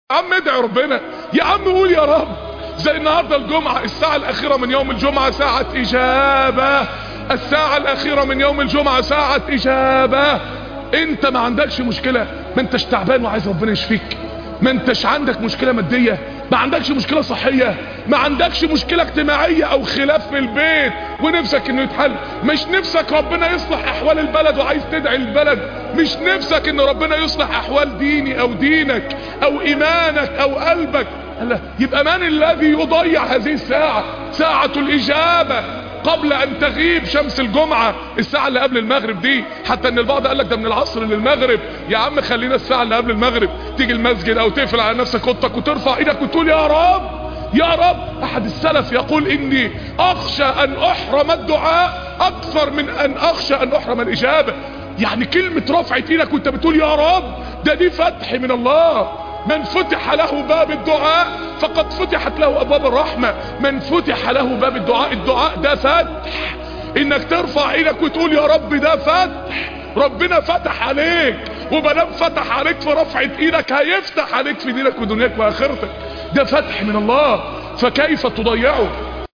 يا عم ادعي ربنا يا عم قول يا رب زي النهارده الجمعة الساعة الأخيرة من يوم الجمعة ساعة إجابة الساعة الأخيرة من يوم الجمعة ساعة إجابة أنت ما عندكش مشكلة ما أنتش تعبان وعايز ربنا يشفيك ما أنتش عندك مشكلة مادية ما عندكش مشكلة صحية ما عندكش مشكلة اجتماعية أو خلاف في البيت ونفسك إنه يتحل مش نفسك ربنا يصلح أحوال البلد وعايز تدعي البلد مش نفسك إن ربنا يصلح أحوال ديني أو دينك أو إيمانك أو قلبك لا يبقى من الذي يضيع هذه الساعة ساعة الإجابة قبل أن تغيب شمس الجمعة الساعة اللي قبل المغرب دي حتى ان البعض قال لك ده من العصر للمغرب يا عم خلينا الساعة اللي قبل المغرب تيجي المسجد او تقفل على نفسك اوضتك وترفع ايدك وتقول يا رب يا رب احد السلف يقول اني اخشى ان احرم الدعاء اكثر من ان اخشى ان احرم الاجابة يعني كلمة رفعة ايدك وانت بتقول يا رب ده دي فتح من الله من فتح له باب الدعاء فقد فتحت له ابواب الرحمة من فتح له باب الدعاء الدعاء ده فتح انك ترفع ايدك وتقول يا رب ده فتح ربنا فتح عليك ومادام فتح عليك في رفعة ايدك هيفتح عليك في دينك ودنياك واخرتك ده فتح من الله فكيف تضيعه